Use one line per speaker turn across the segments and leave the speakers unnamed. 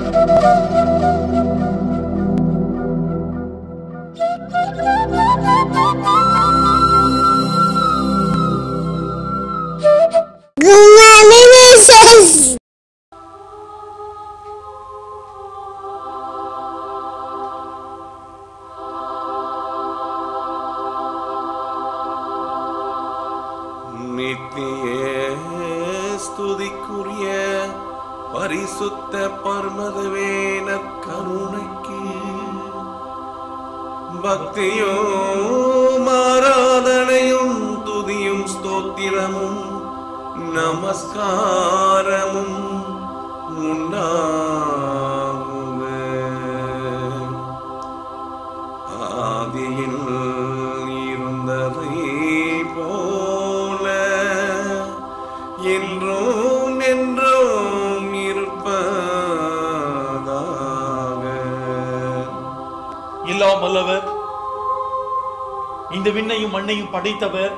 Gumami
நித்திய ஸ்துதிக்குரிய பரிசுத்த பர்மதவேன கருணைக்கு பக்தியோ ஆராதனையும் துதியும் ஸ்தோத்திரமும் நமஸ்காரமும் உண்டாகுக ஆதியில் இருந்ததை போல என்றும் என்றும் இருப்பதாக
எல்லாம் வல்லவர் இந்த விண்ணையும் மண்ணையும் படைத்தவர்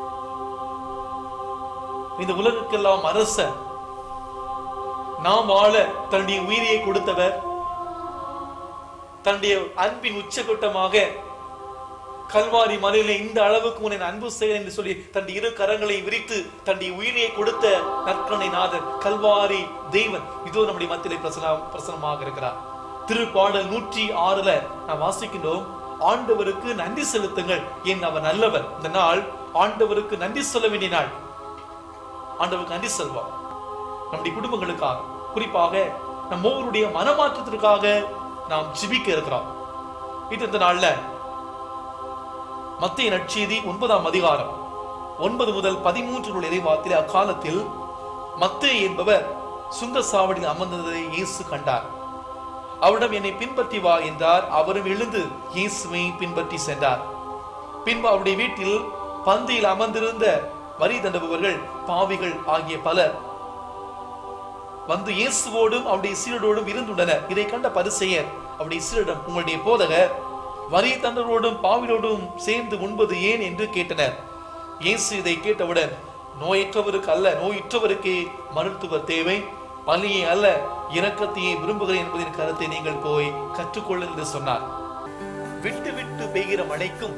இந்த உலகுக்கெல்லாம் அரசர் நாம் வாழ தன்னுடைய உயிரியை கொடுத்தவர் தன்னுடைய அன்பின் உச்சகட்டமாக கல்வாரி மலையில இந்த அளவுக்கு உன்னை நான் அன்பு செய்ய என்று சொல்லி தன்னுடைய இரு கரங்களை விரித்து தன்னுடைய உயிரியை கொடுத்த நற்கனை நாதன் கல்வாரி தெய்வன் இதோ நம்முடைய மத்தியிலே பிரசன பிரசனமாக இருக்கிறார் திருப்பாடல் நூற்றி ஆறுல நாம் வாசிக்கின்றோம் ஆண்டவருக்கு நன்றி செலுத்துங்கள் என் அவர் நல்லவர் இந்த நாள் ஆண்டவருக்கு நன்றி சொல்ல வேண்டிய நாள் ஆண்டவருக்கு நன்றி செல்வோம் நம்முடைய குடும்பங்களுக்காக குறிப்பாக நம்ம ஒவ்வொருடைய மனமாற்றத்திற்காக நாம் ஜிபிக்க இருக்கிறோம் இது இந்த நாள்ல மத்திய நற்செய்தி ஒன்பதாம் அதிகாரம் ஒன்பது முதல் பதிமூன்று உள்ள இறைவாத்திலே அக்காலத்தில் மத்தே என்பவர் சுங்க சாவடியில் அமர்ந்ததை இயேசு கண்டார் அவரிடம் என்னை பின்பற்றி வா என்றார் அவரும் எழுந்து இயேசுவை பின்பற்றி சென்றார் பின்பு அவருடைய வீட்டில் பந்தியில் அமர்ந்திருந்த வரி தண்டுபவர்கள் பாவிகள் ஆகிய பலர் வந்து இயேசுவோடும் அவருடைய சீரரோடும் இருந்துள்ளனர் இதை கண்ட பரிசெயர் அவருடைய சீரிடம் உங்களுடைய போதகர் வரி தண்டரோடும் பாவிலோடும் சேர்ந்து உண்பது ஏன் என்று கேட்டனர் இயேசு இதை கேட்டவுடன் நோயற்றவருக்கு அல்ல நோயுற்றவருக்கே மருத்துவர் தேவை பலியை அல்ல இரக்கத்தையே விரும்புகிறேன் என்பதின் கருத்தை நீங்கள் போய் கற்றுக்கொள்ளுங்கள் என்று சொன்னார் விட்டு விட்டு பெய்கிற மழைக்கும்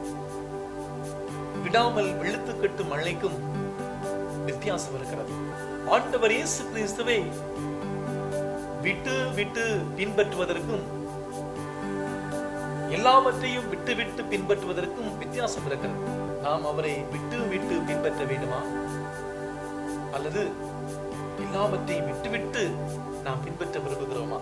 விடாமல் வெளுத்து கட்டும் மழைக்கும் வித்தியாசம் இருக்கிறது ஆண்டவர் இயேசு கிறிஸ்துவை விட்டு விட்டு பின்பற்றுவதற்கும் எல்லாவற்றையும் விட்டு விட்டு பின்பற்றுவதற்கும் வித்தியாசம் இருக்கிறது நாம் அவரை விட்டு விட்டு பின்பற்ற வேண்டுமா அல்லது எல்லாவற்றையும் விட்டுவிட்டு நாம் பின்பற்ற விரும்புகிறோமா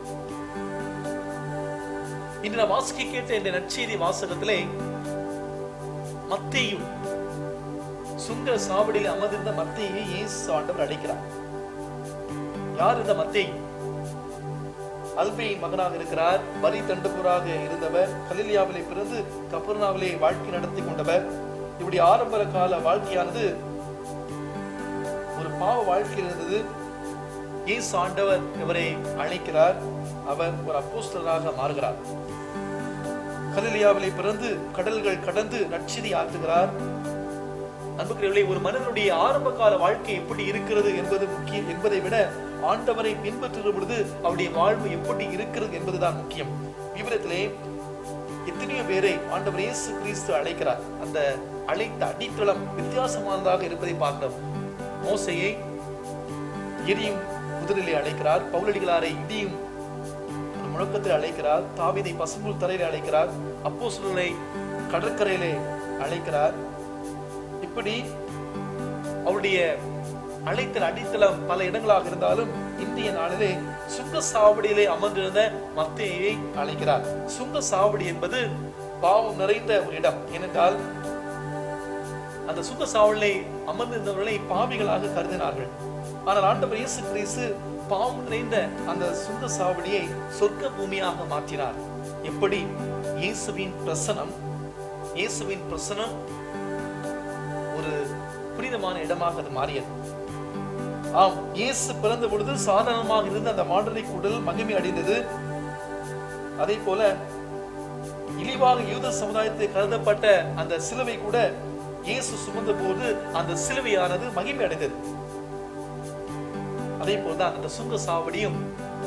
இன்று நான் வாசிக்க கேட்ட இந்த நற்செய்தி வாசகத்திலே மத்தேயும் சுங்க சாவடியில் அமர்ந்திருந்த மத்தேயை இயேசு ஆண்டவர் அழைக்கிறார் யார் இந்த மத்தேய் அல்பையின் மகனாக இருக்கிறார் வரி தண்டுபுராக இருந்தவர் கலிலியாவிலே பிறந்து கபர்னாவிலே வாழ்க்கை நடத்தி கொண்டவர் இப்படி ஆரம்ப கால வாழ்க்கையானது ஒரு பாவ வாழ்க்கை இருந்தது இயேசு ஆண்டவர் இவரை அழைக்கிறார் அவர் ஒரு அப்போஸ்தலராக மாறுகிறார் கலிலியாவிலே பிறந்து கடல்கள் கடந்து நற்செய்தி ஆற்றுகிறார் அன்புக்குரியவர்களே ஒரு மனிதனுடைய ஆரம்ப கால வாழ்க்கை எப்படி இருக்கிறது என்பது முக்கியம் என்பதை விட ஆண்டவரை பின்பற்றுகிற பொழுது அவருடைய வாழ்வு எப்படி இருக்கிறது என்பதுதான் முக்கியம் விவரத்திலே எத்தனையோ பேரை ஆண்டவர் இயேசு கிறிஸ்து அழைக்கிறார் அந்த அழைத்த அடித்தளம் வித்தியாசமானதாக இருப்பதை பார்க்கிறோம் மோசையை எரியும் குதிரையிலே அழைக்கிறார் பவுலடிகளாரை இடியும் ஒரு முழக்கத்தில் அழைக்கிறார் தாவீதை பசும்புல் தரையிலே அழைக்கிறார் அப்போ கடற்கரையிலே அழைக்கிறார் இப்படி அவருடைய அழைத்தல் அடித்தளம் பல இடங்களாக இருந்தாலும் இந்திய நாளிலே சுங்க சாவடியிலே அமர்ந்திருந்த மத்தேயை அழைக்கிறார் சுங்க சாவடி என்பது பாவம் நிறைந்த ஒரு இடம் ஏனென்றால் அந்த சுங்க சாவடியிலே அமர்ந்திருந்தவர்களை பாவிகளாக கருதினார்கள் ஆனால் ஆண்டவர் இயேசு கிறிஸ்து பாவம் நிறைந்த அந்த சுங்க சாவடியை சொர்க்க பூமியாக மாற்றினார் எப்படி இயேசுவின் பிரசனம் இயேசுவின் பிரசனம் ஒரு புனிதமான இடமாக அது மாறியது ஆம் இயேசு பிறந்த பொழுது சாதாரணமாக இருந்த அந்த மாண்டனை உடல் மகிமை அடைந்தது அதே போல இழிவாக யூத சமுதாயத்தை கருதப்பட்ட அந்த சிலுவை கூட இயேசு சுமந்த போது அந்த சிலுவையானது மகிமை அடைந்தது அதே போலதான் அந்த சுங்க சாவடியும்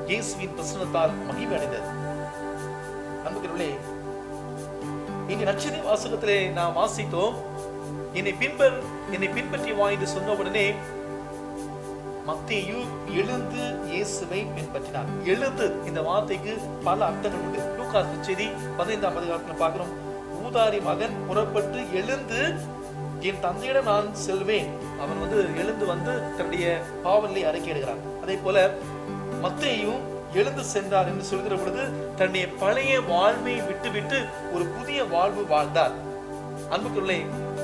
இயேசுவின் பிரசனத்தால் மகிமை அடைந்தது அன்புக்குள்ளே இனி நட்சத்திர வாசகத்திலே நாம் வாசித்தோம் என்னை பின்பர் என்னை பின்பற்றி வா என்று சொன்ன உடனே மத்தேயு எழுந்து இயேசுவை பின்பற்றினார் எழுந்து இந்த வார்த்தைக்கு பல அர்த்தங்கள் உண்டு லூக்காஸ் செய்தி பதினைந்தாம் அதிகாரத்தில் பார்க்கிறோம் ஊதாரி மகன் புறப்பட்டு எழுந்து என் தந்தையிடம் நான் செல்வேன் அவன் வந்து எழுந்து வந்து தன்னுடைய பாவலை அறிக்கையிடுகிறான் அதே போல மத்தேயும் எழுந்து சென்றார் என்று சொல்கிற பொழுது தன்னுடைய பழைய வாழ்வை விட்டுவிட்டு ஒரு புதிய வாழ்வு வாழ்ந்தார் அன்புக்குள்ளே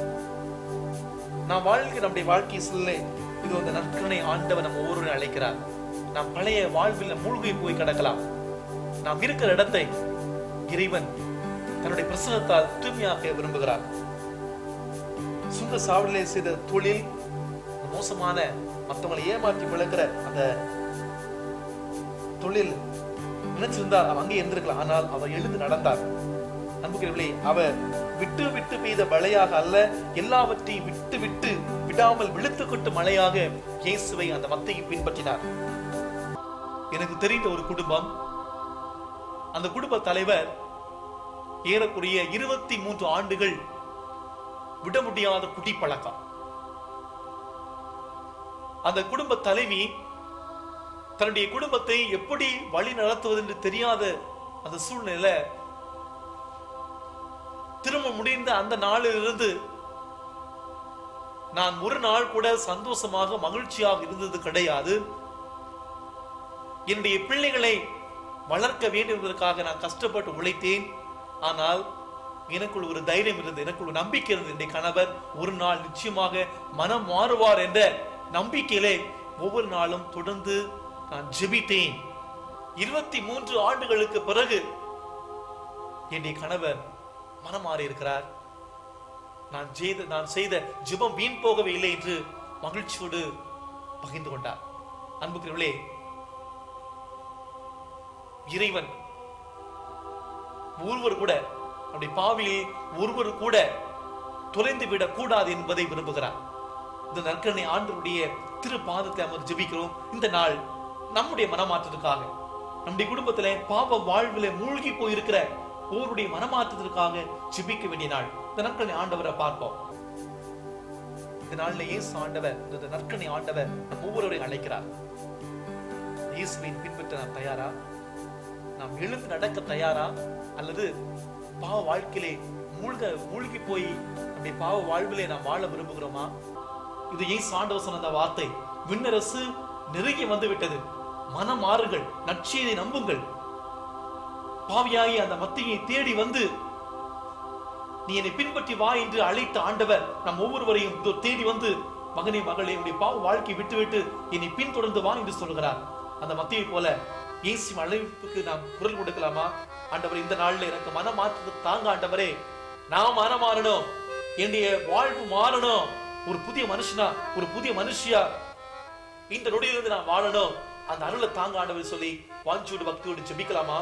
நாம் வாழ்க்கை நம்முடைய வாழ்க்கை சூழ்நிலை இது அந்த நற்கனை ஆண்டவர் நம்ம ஒவ்வொருவரையும் அழைக்கிறார் நாம் பழைய வாழ்வில் மூழ்கி போய் கிடக்கலாம் நாம் இருக்கிற இடத்தை இறைவன் தன்னுடைய பிரசனத்தால் தூய்மையாக்க விரும்புகிறார் சுங்க சாவடிலே செய்த தொழில் மோசமான மற்றவங்களை ஏமாற்றி விளக்குற அந்த தொழில் நினைச்சிருந்தால் அவன் அங்கே இருந்திருக்கலாம் ஆனால் அவர் எழுந்து நடந்தார் அன்புக்கிறவர்களே அவர் விட்டு விட்டு பெய்த மழையாக அல்ல எல்லாவற்றையும் விட்டு விட்டு விடாமல் விழுத்து கொட்டு மழையாக இயேசுவை அந்த மத்தையை பின்பற்றினார் எனக்கு தெரிந்த ஒரு குடும்பம் அந்த குடும்ப தலைவர் ஏறக்குறைய இருபத்தி மூன்று ஆண்டுகள் விட முடியாத குடிப்பழக்கம் அந்த குடும்ப தலைவி தன்னுடைய குடும்பத்தை எப்படி வழி நடத்துவது என்று தெரியாத அந்த சூழ்நிலையில திரும்ப முடிந்த அந்த நாளிலிருந்து நான் ஒரு நாள் கூட சந்தோஷமாக மகிழ்ச்சியாக இருந்தது கிடையாது என்னுடைய பிள்ளைகளை வளர்க்க வேண்டும் என்பதற்காக நான் கஷ்டப்பட்டு உழைத்தேன் ஆனால் எனக்குள் ஒரு தைரியம் இருந்தது எனக்குள் ஒரு நம்பிக்கை இருந்தது என்னுடைய கணவர் ஒரு நாள் நிச்சயமாக மனம் மாறுவார் என்ற நம்பிக்கையிலே ஒவ்வொரு நாளும் தொடர்ந்து நான் ஜெபித்தேன் இருபத்தி மூன்று ஆண்டுகளுக்கு பிறகு என்னுடைய கணவர் மனம் மாறி இருக்கிறார் நான் செய்த நான் செய்த ஜெபம் வீண் போகவே இல்லை என்று மகிழ்ச்சியோடு பகிர்ந்து கொண்டார் அன்புக்குரியவர்களே இறைவன் ஒருவர் கூட அப்படி பாவியில் ஒருவர் கூட தொலைந்து விடக் கூடாது என்பதை விரும்புகிறார் இந்த நற்கரணை ஆண்டவருடைய திரு பாதத்தை அமர் ஜெபிக்கிறோம் இந்த நாள் நம்முடைய மனமாற்றத்துக்காக நம்முடைய குடும்பத்திலே பாவ வாழ்விலே மூழ்கி போயிருக்கிற ஒவ்வொருடைய மனமாற்றத்திற்காக ஜெபிக்க வேண்டிய நாள் இந்த நற்கரணை ஆண்டவரை பார்ப்போம் இந்த நாள்ல இயேசு ஆண்டவர் இந்த நற்கரணை ஆண்டவர் நம் ஒவ்வொருவரையும் அழைக்கிறார் இயேசுவின் பின்பற்ற நாம் தயாரா நாம் எழுந்து நடக்க தயாரா அல்லது பாவ வாழ்க்கையிலே மூழ்க மூழ்கி போய் நம்முடைய பாவ வாழ்விலே நாம் வாழ விரும்புகிறோமா இது ஏன் சாண்டவர் சொன்ன அந்த வார்த்தை விண்ணரசு நெருங்கி வந்து விட்டது மனம் மாறுங்கள் நற்செய்தை நம்புங்கள் பாவியாகி அந்த மத்தியை தேடி வந்து நீ என்னை பின்பற்றி வா என்று அழைத்த ஆண்டவர் நம் ஒவ்வொருவரையும் இதோ தேடி வந்து மகனே மகளே உடைய பாவ வாழ்க்கை விட்டுவிட்டு என்னை பின்தொடர்ந்து வா என்று சொல்கிறார் அந்த மத்தியை போல இயேசு அழைப்புக்கு நாம் குரல் கொடுக்கலாமா ஆண்டவர் இந்த நாள்ல எனக்கு மனம் மாற்றது தாங்க ஆண்டவரே நான் மனம் மாறணும் என்னுடைய வாழ்வு மாறணும் ஒரு புதிய மனுஷனா ஒரு புதிய மனுஷியா இந்த நொடியிலிருந்து நான் வாழணும் அந்த அருளை தாங்க ஆண்டவர் சொல்லி வாஞ்சியோடு பக்தியோடு ஜெபிக்கலாமா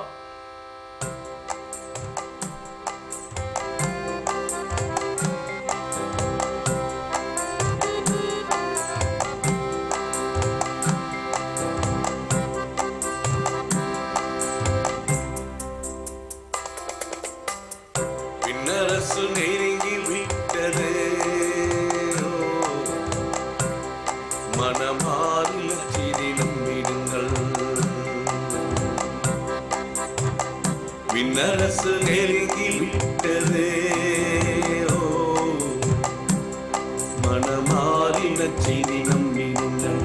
பின்னரசு நெருங்கி விட்டது மனமாறில் சிறிதும் விடுங்கள் பின்னரசு நெருங்கி விட்டது மனமாறின சிறிதும் விடுங்கள்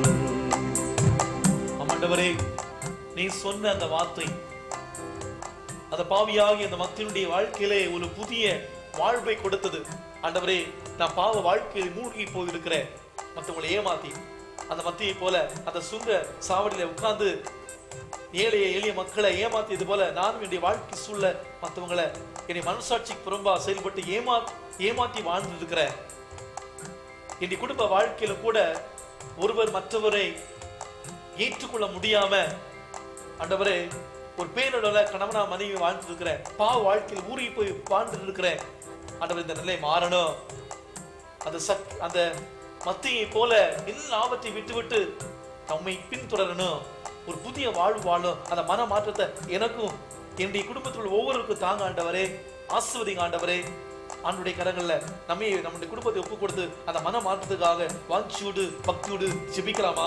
ஆமாண்டவரே நீ சொன்ன அந்த வார்த்தை அந்த பாவியாகி அந்த மக்களுடைய வாழ்க்கையிலே ஒரு புதிய வாழ்வை கொடுத்தது ஆண்டவரே நான் பாவ வாழ்க்கையில் மூழ்கி போயிருக்கிறேன் மற்றவங்களை ஏமாத்தி அந்த மத்தியை போல அந்த சுங்க சாவடியில உட்கார்ந்து ஏழைய எளிய மக்களை ஏமாத்தியது போல நானும் என்னுடைய வாழ்க்கை சூழல மற்றவங்களை என்னுடைய மனசாட்சிக்கு புறம்பா செயல்பட்டு ஏமா ஏமாத்தி வாழ்ந்து இருக்கிறேன் என்னுடைய குடும்ப வாழ்க்கையில கூட ஒருவர் மற்றவரை ஏற்றுக்கொள்ள முடியாம ஆண்டவரே ஒரு பேரிடல கணவனா மனைவி வாழ்ந்து இருக்கிறேன் பாவ வாழ்க்கையில் ஊறி போய் வாழ்ந்துட்டு இருக்கிறேன் ஆண்டவர் இந்த நிலை மாறணும் அந்த சக் அந்த மத்தியை போல எல்லாவற்றையும் விட்டு விட்டு நம்மை பின்தொடரணும் ஒரு புதிய வாழ்வு வாழும் அந்த மன மாற்றத்தை எனக்கும் என்னுடைய குடும்பத்தில் உள்ள ஒவ்வொருவருக்கும் தாங்க ஆண்டவரே ஆசிர்வதிங்க ஆண்டவரே ஆண்டுடைய கரங்கள்ல நம்ம நம்முடைய குடும்பத்தை ஒப்பு கொடுத்து அந்த மன மாற்றத்துக்காக வாஞ்சியோடு பக்தியோடு ஜெபிக்கலாமா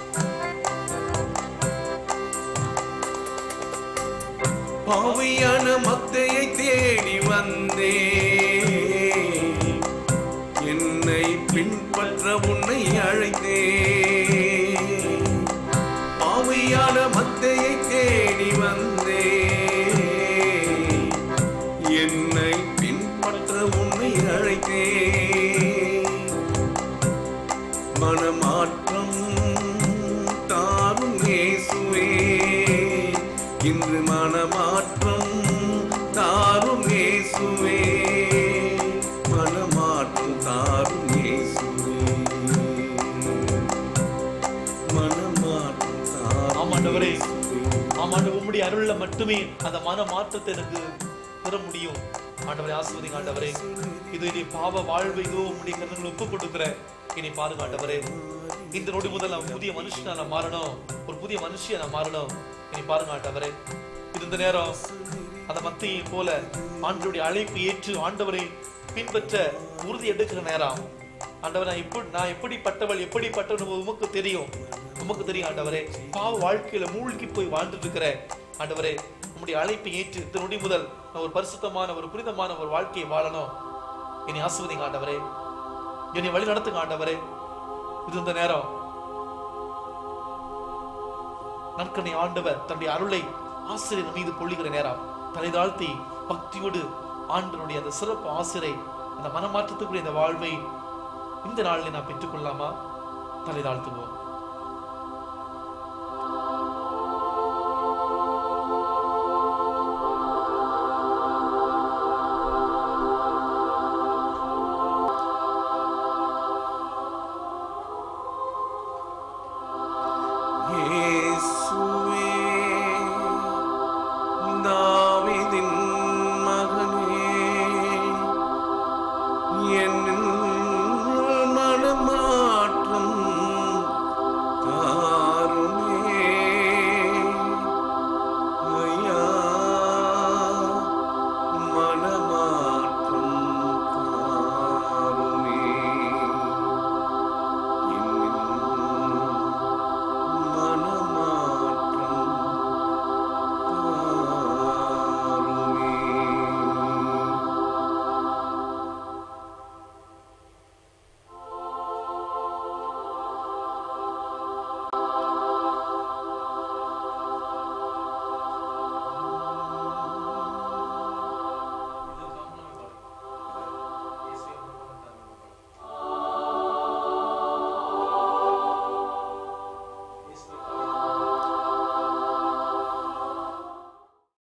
பாவியான மத்தையை தேடி வந்தே என்னை பின்பற்ற உன்னை அழைத்தே பாவியான மத்தையை தேடி வந்தே என்னை பின்பற்ற உன்னை அழைத்தே மனமாற்றம் தாரும் இயேசுவே இன்று மனமாற்றம் தாரும் இயேசுவே மனமாற்றம் தாரும் இயேசுவே மனமாற்றம் தாரும்
ஆமாண்டவரே.
இயேசுவே.
ஆமாண்டு உம்முடைய அருள்ல மட்டுமே அந்த மன மாற்றத்தை எனக்கு பெற முடியும் ஆண்டவரே ஆசிர்வதிங்க ஆண்டவரே இது இனி பாவ வாழ்வை இதோ உம்முடைய கருங்களை ஒப்பு கொடுக்கிறேன் இனி பாருங்க ஆண்டவரே இந்த நொடி முதல் நான் புதிய மனுஷனா நான் மாறணும் ஒரு புதிய மனுஷியா நான் மாறணும் இனி பாருங்க ஆண்டவரே இது இந்த நேரம் அந்த மத்தியை போல ஆண்டவருடைய அழைப்பு ஏற்று ஆண்டவரை பின்பற்ற உறுதி எடுக்கிற நேரம் ஆண்டவர் நான் எப்படி நான் எப்படிப்பட்டவள் எப்படிப்பட்டவன் உமக்கு தெரியும் உமக்கு தெரியும் ஆண்டவரே பாவ வாழ்க்கையில மூழ்கி போய் வாழ்ந்துட்டு இருக்கிறேன் ஆண்டவரே உம்முடைய அழைப்பை ஏற்று இந்த நொடி முதல் நான் ஒரு பரிசுத்தமான ஒரு புனிதமான ஒரு வாழ்க்கையை வாழணும் இனி ஆசிர்வதிங்க ஆண்டவரே என்னை வழி நடத்துங்க ஆண்டவரே இது இந்த நேரம் நற்கனை ஆண்டவர் தன்னுடைய அருளை ஆசிரியர் மீது பொழிகிற நேரம் தலை தாழ்த்தி பக்தியோடு ஆண்டனுடைய அந்த சிறப்பு ஆசிரை அந்த மனமாற்றத்துக்குரிய இந்த வாழ்வை இந்த நாளில் நான் பெற்றுக்கொள்ளலாமா தலை தாழ்த்துவோம்